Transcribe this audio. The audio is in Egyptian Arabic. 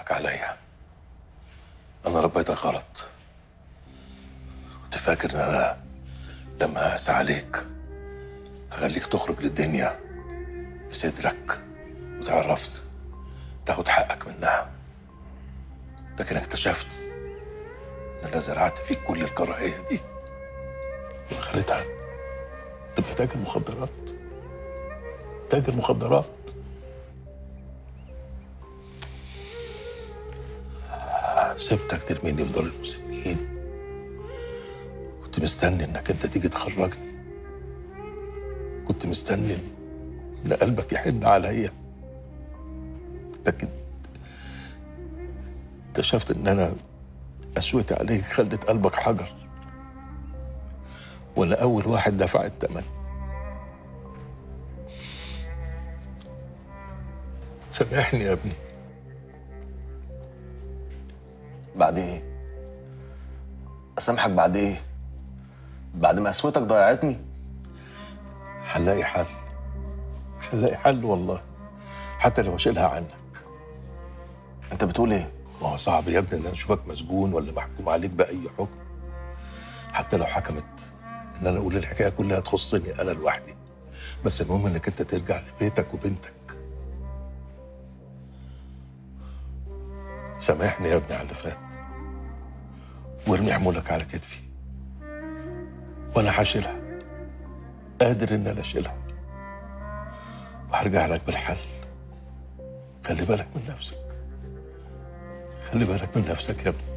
حقك عليا انا ربيتك غلط كنت فاكر ان انا لما اقسى عليك هخليك تخرج للدنيا بصدرك وتعرفت تاخد حقك منها لكن اكتشفت ان انا زرعت فيك كل الكراهيه دي وخليتها تبقى تاجر مخدرات تاجر مخدرات سبتك ترميني في دار المسنين كنت مستني انك انت تيجي تخرجني كنت مستني ان قلبك يحن عليا لكن اكتشفت ان انا قسوتي عليك خلت قلبك حجر وانا اول واحد دفع الثمن سامحني يا ابني بعد ايه؟ اسامحك بعد ايه؟ بعد ما قسوتك ضيعتني؟ هنلاقي حل هنلاقي حل والله حتى لو اشيلها عنك انت بتقول ايه؟ ما هو صعب يا ابني ان انا اشوفك مسجون ولا محكوم عليك باي حكم حتى لو حكمت ان انا اقول الحكايه كلها تخصني انا لوحدي بس المهم انك انت ترجع لبيتك وبنتك سامحني يا ابني على اللي فات وارمي حمولك على كتفي وانا هشيلها قادر ان انا اشيلها وهرجع لك بالحل خلي بالك من نفسك خلي بالك من نفسك يا ابني